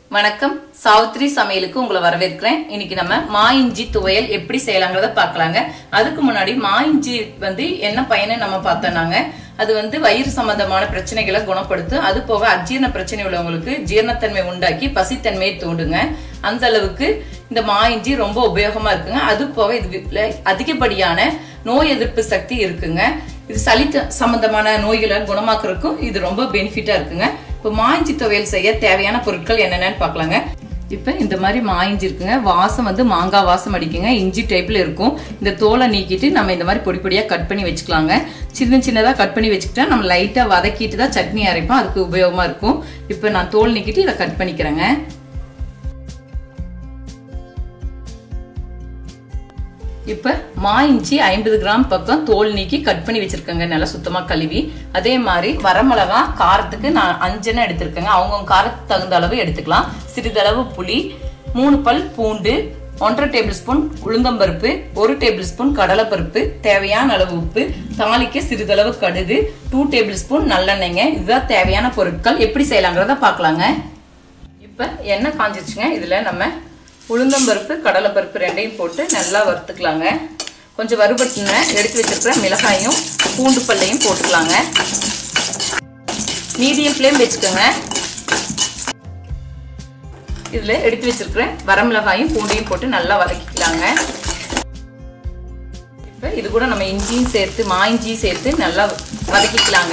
வணக்கம் சாவித்ரி சமையலுக்கு உங்களை வரவேற்கிறேன் இன்னைக்கு நம்ம மா இஞ்சி துவையல் எப்படி செய்யலாங்கிறத பார்க்கலாங்க அதுக்கு முன்னாடி மா இஞ்சி வந்து என்ன பயனை நம்ம பார்த்தோம்னாங்க அது வந்து வயிறு சம்பந்தமான பிரச்சனைகளை குணப்படுத்தும் அது போக அஜீரண பிரச்சனை உள்ளவங்களுக்கு ஜீரணத்தன்மை உண்டாக்கி பசித்தன்மையை தூண்டுங்க அந்த அளவுக்கு இந்த மா இஞ்சி ரொம்ப உபயோகமா இருக்குங்க அது போக இதுல அதிகப்படியான நோய் எதிர்ப்பு சக்தி இருக்குங்க இது சளி த- சம்பந்தமான நோய்களை குணமாக்குறதுக்கும் இது ரொம்ப பெனிஃபிட்டா இருக்குங்க இப்போ மாயிஞ்சி துவையல் செய்ய தேவையான பொருட்கள் என்னென்னு பார்க்கலாங்க இப்போ இந்த மாதிரி மாயிஞ்சி இருக்குங்க வாசம் வந்து மாங்காய் வாசம் அடிக்குங்க இஞ்சி டைப்ல இருக்கும் இந்த தோலை நீக்கிட்டு நம்ம இந்த மாதிரி பொடி பொடியா கட் பண்ணி வச்சுக்கலாங்க சின்ன சின்னதா கட் பண்ணி வச்சுக்கிட்டா நம்ம லைட்டா வதக்கிட்டு தான் சட்னி அரைப்போம் அதுக்கு உபயோகமா இருக்கும் இப்போ நான் தோல் நீக்கிட்டு இதை கட் பண்ணிக்கிறேங்க இப்ப மா இஞ்சி ஐம்பது கிராம் பக்கம் தோல் நீக்கி கட் பண்ணி வச்சிருக்கேங்க நல்லா சுத்தமா கழுவி அதே மாதிரி வரமிளகா காரத்துக்கு நான் அஞ்சனை எடுத்திருக்கேங்க அவங்கவுங்க காரத்துக்கு தகுந்த அளவு எடுத்துக்கலாம் சிறிதளவு புளி மூணு பல் பூண்டு ஒன்றரை டேபிள் ஸ்பூன் உளுந்தம்பருப்பு ஒரு டேபிள் ஸ்பூன் கடலைப்பருப்பு தேவையான அளவு உப்பு தாளிக்க சிறிதளவு கடுகு டூ டேபிள் ஸ்பூன் நல்லெண்ணெய்ங்க இதுதான் தேவையான பொருட்கள் எப்படி செய்யலாங்கிறத பார்க்கலாங்க இப்போ எண்ணெய் காஞ்சிச்சுங்க இதில் நம்ம உளுந்தம்பருப்பு கடலைப்பருப்பு ரெண்டையும் போட்டு நல்லா வறுத்துக்கலாங்க கொஞ்சம் வறுபட்டுன எடுத்து வச்சிருக்கிற மிளகாயும் பூண்டு பல்லையும் போட்டுக்கலாங்க மீடியம் ஃப்ளேம் வச்சுக்கோங்க இதில் எடுத்து வச்சிருக்கிற வரமிளகாயும் பூண்டையும் போட்டு நல்லா வதக்கிக்கலாங்க இப்போ இது கூட நம்ம இஞ்சியும் சேர்த்து மா இஞ்சியும் சேர்த்து நல்லா வதக்கிக்கலாங்க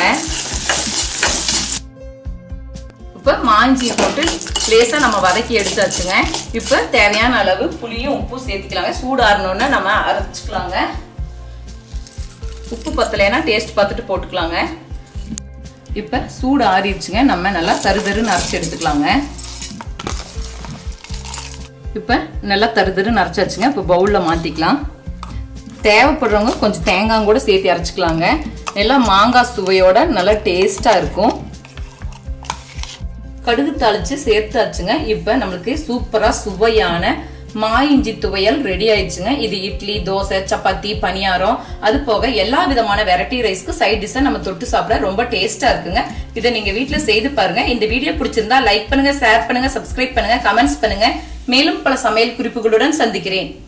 இப்போ மாஞ்சி போட்டு லேசாக நம்ம வதக்கி எடுத்தாச்சுங்க இப்போ தேவையான அளவு புளியும் உப்பும் சேர்த்துக்கலாங்க சூடாறணுன்னு நம்ம அரைச்சிக்கலாங்க உப்பு பத்தலைன்னா டேஸ்ட் பார்த்துட்டு போட்டுக்கலாங்க இப்போ சூடு ஆறிடுச்சுங்க நம்ம நல்லா தரு தருன்னு அரைச்சி எடுத்துக்கலாங்க இப்போ நல்லா தரு தருன்னு அரைச்சாச்சுங்க இப்போ பவுலில் மாற்றிக்கலாம் தேவைப்படுறவங்க கொஞ்சம் தேங்காய் கூட சேர்த்து அரைச்சிக்கலாங்க நல்லா மாங்காய் சுவையோட நல்லா டேஸ்ட்டாக இருக்கும் கடுகு தாளிச்சு சேர்த்தாச்சுங்க இப்போ நம்மளுக்கு சூப்பரா சுவையான மா இஞ்சி துவையல் ரெடி ஆயிடுச்சுங்க இது இட்லி தோசை சப்பாத்தி பணியாரம் அது போக எல்லா விதமான வெரைட்டி ரைஸ்க்கு சைட் டிஷ்ஷை நம்ம தொட்டு சாப்பிட ரொம்ப டேஸ்டா இருக்குங்க இதை நீங்க வீட்ல செய்து பாருங்க இந்த வீடியோ பிடிச்சிருந்தா லைக் பண்ணுங்க ஷேர் பண்ணுங்க சப்ஸ்கிரைப் பண்ணுங்க கமெண்ட்ஸ் பண்ணுங்க மேலும் பல சமையல் குறிப்புகளுடன் சந்திக்கிறேன்